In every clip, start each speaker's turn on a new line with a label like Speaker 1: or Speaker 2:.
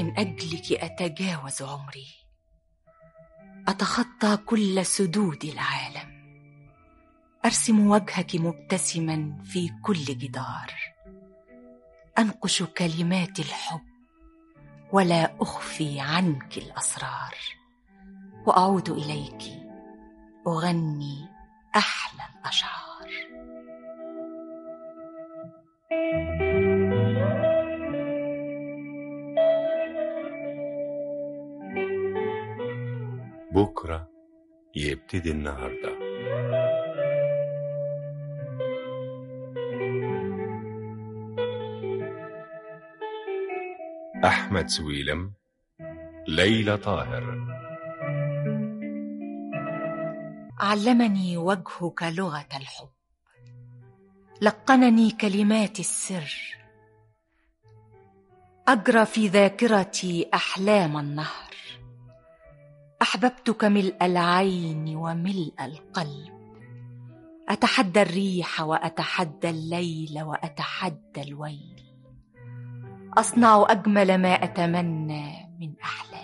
Speaker 1: من اجلك اتجاوز عمري اتخطى كل سدود العالم ارسم وجهك مبتسما في كل جدار انقش كلمات الحب ولا اخفي عنك الاسرار واعود اليك اغني احلى الاشعار
Speaker 2: بكرة يبتدي النهاردة أحمد سويلم ليلى طاهر
Speaker 1: علمني وجهك لغه الحب لقنني كلمات السر اجرى في ذاكرتي احلام النهر احببتك ملء العين وملء القلب اتحدى الريح واتحدى الليل واتحدى الويل اصنع اجمل ما اتمنى من احلام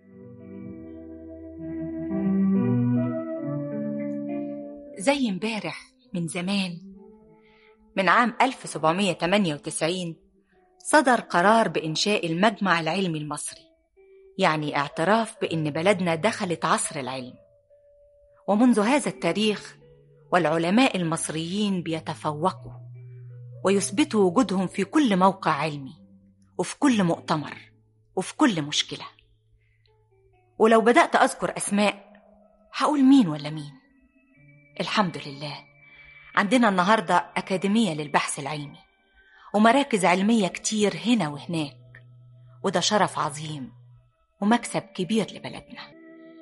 Speaker 1: زي امبارح من زمان من عام 1798 صدر قرار بإنشاء المجمع العلمي المصري يعني اعتراف بأن بلدنا دخلت عصر العلم ومنذ هذا التاريخ والعلماء المصريين بيتفوقوا ويثبتوا وجودهم في كل موقع علمي وفي كل مؤتمر وفي كل مشكلة ولو بدأت أذكر أسماء هقول مين ولا مين الحمد لله عندنا النهاردة أكاديمية للبحث العلمي ومراكز علمية كتير هنا وهناك وده شرف عظيم ومكسب كبير لبلدنا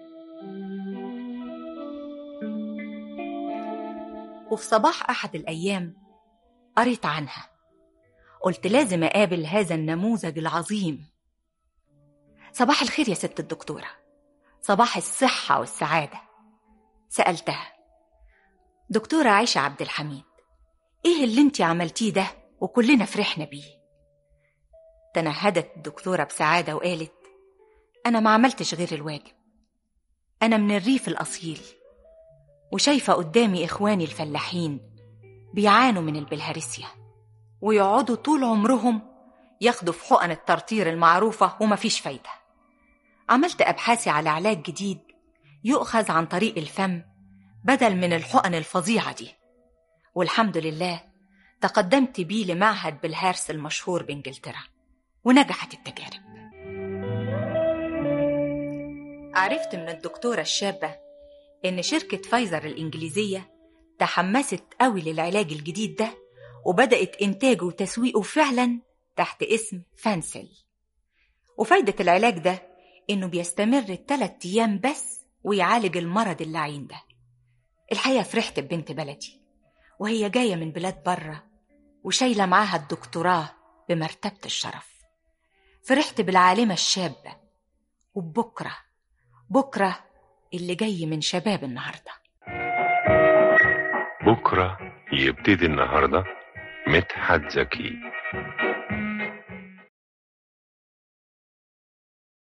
Speaker 1: وفي صباح أحد الأيام قريت عنها قلت لازم أقابل هذا النموذج العظيم صباح الخير يا ست الدكتورة صباح الصحة والسعادة سألتها دكتورة عائشة عبد الحميد ايه اللي انت عملتيه ده وكلنا فرحنا بيه تنهدت الدكتورة بسعادة وقالت أنا ما عملتش غير الواجب أنا من الريف الأصيل وشايفة قدامي إخواني الفلاحين بيعانوا من البلهارسيا ويقعدوا طول عمرهم ياخدوا في حقن الترطير المعروفة ومفيش فايدة عملت أبحاثي على علاج جديد يؤخذ عن طريق الفم بدل من الحقن الفظيعة دي والحمد لله تقدمت بيه لمعهد بالهارس المشهور بإنجلترا ونجحت التجارب عرفت من الدكتورة الشابة إن شركة فايزر الإنجليزية تحمست قوي للعلاج الجديد ده وبدأت إنتاجه وتسويقه فعلا تحت اسم فانسل وفايدة العلاج ده إنه بيستمر الثلاث أيام بس ويعالج المرض اللعين ده الحقيقة فرحت ببنت بلدي وهي جاية من بلاد بره وشايلة معاها الدكتوراه بمرتبة الشرف فرحت بالعالمة الشابة وبكرة بكرة اللي جاي من شباب النهاردة
Speaker 2: بكرة يبتدي النهاردة مدحت زكي